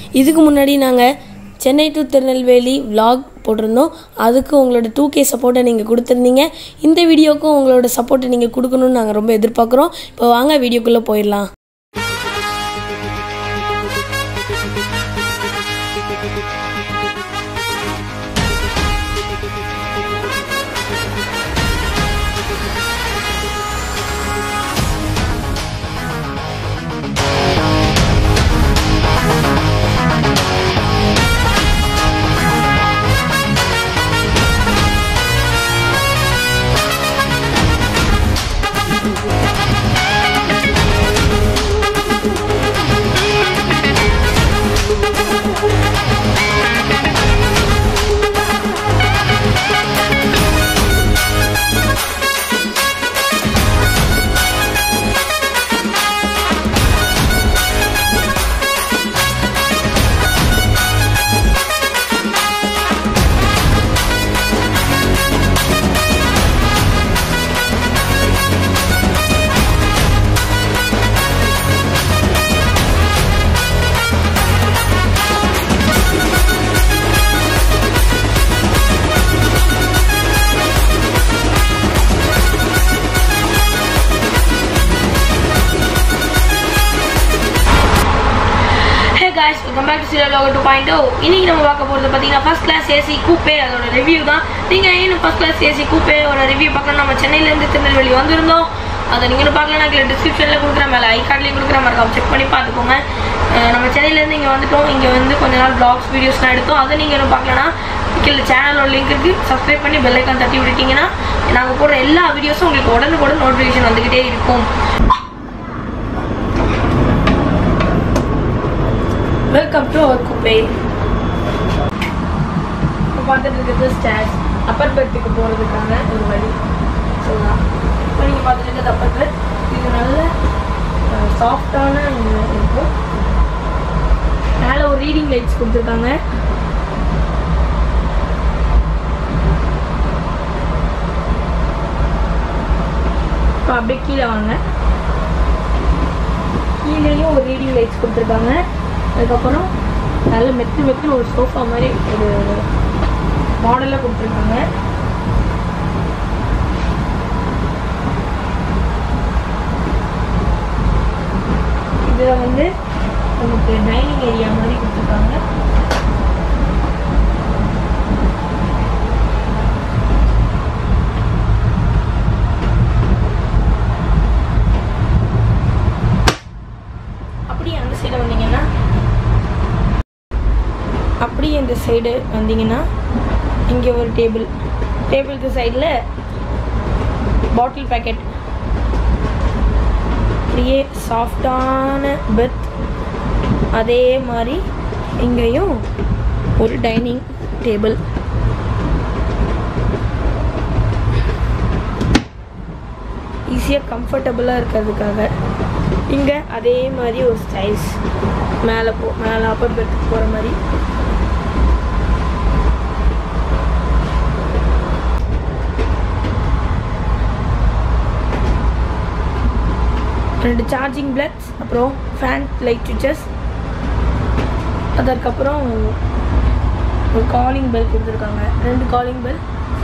இதுக்கு முன்னாடி நாங்கள் சென்னை டு திருநெல்வேலி vlog போட்டிருந்தோம் அதுக்கு உங்களோட டூ கே சப்போர்ட்டை நீங்கள் கொடுத்துருந்தீங்க இந்த வீடியோக்கும் உங்களோட சப்போர்ட்டை நீங்கள் கொடுக்கணும்னு நாங்கள் ரொம்ப எதிர்பார்க்குறோம் இப்போ வாங்க வீடியோக்குள்ளே போயிடலாம் hey guys welcome back to serial logger to point இன்னைக்கு நம்ம பார்க்க போகிறது பார்த்தீங்கன்னா ஃபர்ஸ்ட் கிளாஸ் ஏசி கூப்பே அதோட ரிவ்யூ தான் நீங்கள் இன்னும் ஃபர்ஸ்ட் கிளாஸ் ஏசி கூப்பே ஒரு ரிவ்யூ பார்க்கணும் நம்ம சென்னையிலேருந்து திருநெல்வேலி வந்திருந்தோம் அதை நீங்கள் பார்க்கலாம் நான் கீழே டிஸ்கிரிப்ஷனில் கொடுக்குறேன் மேலே ஐ கார்ட்லேயும் கொடுக்குறேன் மறக்காம செக் பண்ணி பார்த்துக்கோங்க அஹ் நம்ம சென்னையிலேருந்து இங்கே வந்துட்டோம் இங்கே வந்து கொஞ்ச நாள் பிளாக்ஸ் வீடியோஸ்லாம் எடுத்தோம் அதை நீங்கள் இன்னும் பார்க்கலன்னா கீழே சேனலோட லிங்க் இருக்குது சப்ஸ்கிரைப் பண்ணி பெல் ஐக்கான் தட்டி விட்டுட்டீங்கன்னா நாங்கள் போடுற எல்லா வீடியோஸும் உங்களுக்கு உடனுக்குடன் நோட்டிஃபிகேஷன் வந்துக்கிட்டே இருக்கும் வெல்கம் டு அவர் குப்பை இப்போ பார்த்துட்டு இருக்கிறது ஸ்டேர்ஸ் அப்பர் பெர்த்துக்கு போகிறதுக்கான ஒரு வழி சொல்லலாம் இப்போ நீங்கள் பார்த்துட்டு இருக்கிறது அப்பர் பெர்த் இது நல்ல சாஃப்டான இருக்கும் மேலே ஒரு ரீடிங் லைட்ஸ் கொடுத்துருக்காங்க இப்போ அப்படியே கீழே வாங்க கீழேயும் ஒரு ரீடிங் லைட்ஸ் கொடுத்துருக்காங்க அதுக்கப்புறம் நல்ல மெத்து மெத்து ஒரு சோஃபா மாதிரி ஒரு மாடலில் கொடுத்துருக்காங்க இதில் வந்து நமக்கு டைனிங் ஏரியா மாதிரி கொடுத்துருக்காங்க அப்படியே அந்த சைடு வந்தீங்கன்னா அப்படியே இந்த சைடு வந்தீங்கன்னா இங்கே ஒரு டேபிள் டேபிளுக்கு சைடில் பாட்டில் பேக்கெட் அப்படியே சாஃப்டான பெத் அதே மாதிரி இங்கேயும் ஒரு டைனிங் டேபிள் ஈஸியாக கம்ஃபர்டபுளாக இருக்கிறதுக்காக இங்கே அதே மாதிரி ஒரு ஸ்டைல்ஸ் மேலே போ மேலே அப்பர் பெட்டுக்கு போகிற மாதிரி ரெண்டு சார்ஜிங் பிளக்ஸ் அப்புறம் ஃபேன் லைட் சுவிச்சஸ் அதற்கப்புறம் ஒரு காலிங் பெல் கொடுத்துருக்காங்க ரெண்டு காலிங் பெல்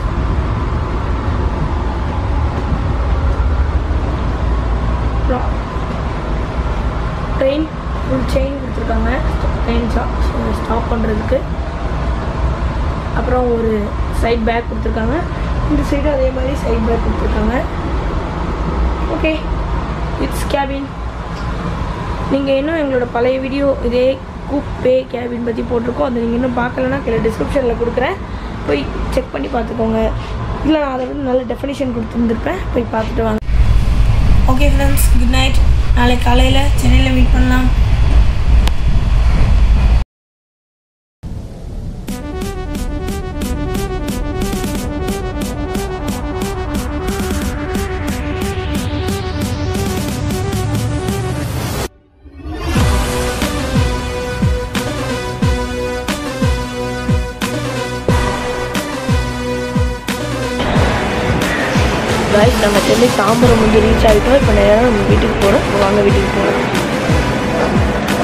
அப்புறம் ட்ரெயின் ஃபுல் செயின் கொடுத்துருக்காங்க ட்ரெயின் ஸ்டாப் பண்ணுறதுக்கு அப்புறம் ஒரு சைட் பேக் கொடுத்துருக்காங்க இந்த சைடு அதே மாதிரி சைட் பேக் கொடுத்துருக்காங்க ஓகே இட்ஸ் கேபின் நீங்கள் இன்னும் எங்களோட பழைய வீடியோ இதே கூப்பே கேபின் பற்றி போட்டிருக்கோம் அதை நீங்கள் இன்னும் பார்க்கலன்னா கீழே டிஸ்கிரிப்ஷனில் கொடுக்குறேன் போய் செக் பண்ணி பார்த்துக்கோங்க இல்லை நான் அதை வந்து நல்ல டெஃபினேஷன் கொடுத்துருந்துருப்பேன் போய் பார்த்துட்டு வாங்க ஓகே ஃப்ரெண்ட்ஸ் குட் நைட் நாளைக்கு காலையில் சென்னையில் மீட் பண்ணலாம் காய்ஸ் நம்ம சென்னை தாம்பரம் வந்து ரீச் ஆகிட்டோம் இப்போ நேரம் நம்ம வீட்டுக்கு போகிறோம் வாங்க வீட்டுக்கு போகிறோம்